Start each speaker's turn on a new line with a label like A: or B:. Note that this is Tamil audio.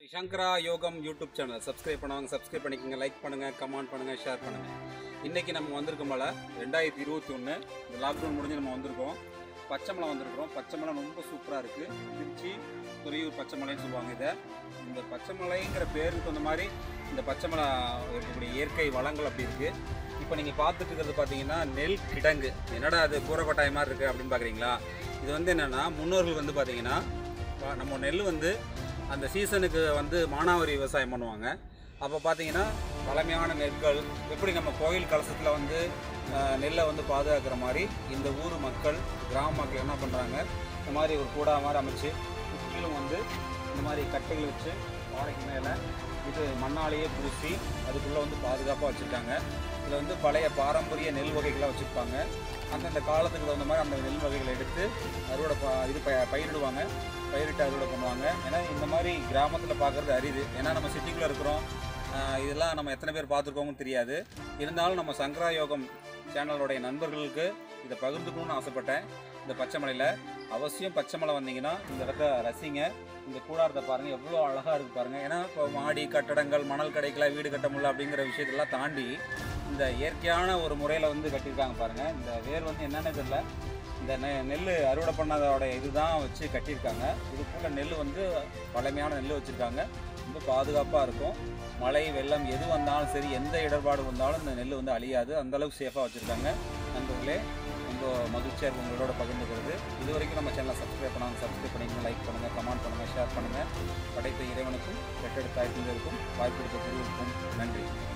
A: சங்கரா யோகம் யூடியூப் சேனல் சப்ஸ்கிரைப் பண்ணுவாங்க சப்ஸ்கிரைப் பண்ணிக்கோங்க லைக் பண்ணுங்கள் கமெண்ட் பண்ணுங்கள் ஷேர் பண்ணுங்கள் இன்றைக்கி நம்ம வந்திருக்கோம் போல ரெண்டாயிரத்தி இருபத்தி ஒன்று இந்த லாக்டவுன் முடிஞ்சு நம்ம வந்திருக்கோம் பச்சைமலை வந்திருக்கிறோம் பச்சைமலை ரொம்ப சூப்பராக இருக்குது திருச்சி துறையூர் பச்சைமலைன்னு சொல்லுவாங்க இதை இந்த பச்சைமலைங்கிற பேருக்கு தகுந்த மாதிரி இந்த பச்சைமலை இருக்கக்கூடிய இயற்கை வளங்கள் அப்படி இருக்குது இப்போ நீங்கள் பார்த்துட்டு இருக்கிறது பார்த்தீங்கன்னா நெல் கிடங்கு என்னடா அது கூரக்கொட்டாய் மாதிரி இருக்குது அப்படின்னு பார்க்குறீங்களா இது வந்து என்னென்னா முன்னோர்கள் வந்து பார்த்தீங்கன்னா ப- நம்ம நெல் வந்து அந்த சீசனுக்கு வந்து மானாவாரி விவசாயம் பண்ணுவாங்க அப்போ பார்த்தீங்கன்னா பழமையான நெற்கள் எப்படி நம்ம கோயில் கலசத்தில் வந்து அஹ், நெல்லை வந்து பாதுகாக்கிற மாதிரி இந்த ஊர் மக்கள் கிராம மக்கள் என்ன பண்ணுறாங்க இந்த மாதிரி ஒரு கூடா மாதிரி அமைச்சு சுற்றிலும் வந்து இந்த மாதிரி கட்டைகள் வச்சு வாழைக்கு மேலே இது மண்ணாலேயே பூசி அதுக்குள்ளே வந்து பாதுகாப்பாக வச்சுருக்காங்க இதில் வந்து பழைய பாரம்பரிய நெல் வகைகளாக வச்சுருப்பாங்க அந்தந்த காலத்துக்கு தகுந்த மாதிரி அந்த நெல் வகைகளை எடுத்து அறுவடை ப இது ப பயிரிடுவாங்க பயிரிட்டு அறுவடை பண்ணுவாங்க ஏன்னா இந்த மாதிரி கிராமத்தில் பார்க்குறது அரிது ஏன்னா நம்ம சிட்டிக்குள்ளே இருக்கிறோம் ஆஹ் இதெல்லாம் நம்ம எத்தனை பேர் பார்த்துருக்கோங்கன்னு தெரியாது இருந்தாலும் நம்ம சங்கரா யோகம் சேனலுடைய நண்பர்களுக்கு இதை பகிர்ந்துக்கணும்னு ஆசைப்பட்டேன் இந்த பச்சைமலையில் அவசியம் பச்சைமலை வந்தீங்கன்னா இந்த இடத்த ரசிங்க இந்த கூடாரத்தை பாருங்கள் எவ்வளோ அழகாக இருக்குது பாருங்கள் ஏன்னா இப்போ மாடி கட்டடங்கள் மணல் கடைக்கல வீடு கட்ட முடியல அப்படிங்கிற விஷயத்தெல்லாம் தாண்டி இந்த இயற்கையான ஒரு முறையில் வந்து கட்டியிருக்காங்க பாருங்கள் இந்த வேர் வந்து என்னன்னு தெரியல இந்த நெ நெல் அறுவடை பண்ணதோட இதுதான் வச்சு கட்டியிருக்காங்க இதுக்குள்ள நெல் வந்து பழமையான நெல் வச்சுருக்காங்க ரொம்ப பாதுகாப்பாக இருக்கும் மழை வெள்ளம் எது வந்தாலும் சரி எந்த இடர்பாடு வந்தாலும் இந்த நெல் வந்து அழியாது அந்த அளவுக்கு சேஃபாக வச்சுருக்காங்க நண்பர்களே ரொம்ப மகிழ்ச்சியாக இருக்கும் உங்களோட பகிர்ந்துக்கிறது இது வரைக்கும் நம்ம சேனலை சப்ஸ்கிரைப் பண்ணாங்க சப்ஸ்கிரைப் பண்ணிக்கங்க லைக் பண்ணுங்கள் கமெண்ட் பண்ணுங்கள் ஷேர் பண்ணுங்கள் படைத்த இறைவனுக்கும் பெற்றெடுத்த தாய்க்கும் வாய்ப்பு கொடுத்த குருவுக்கும் நன்றி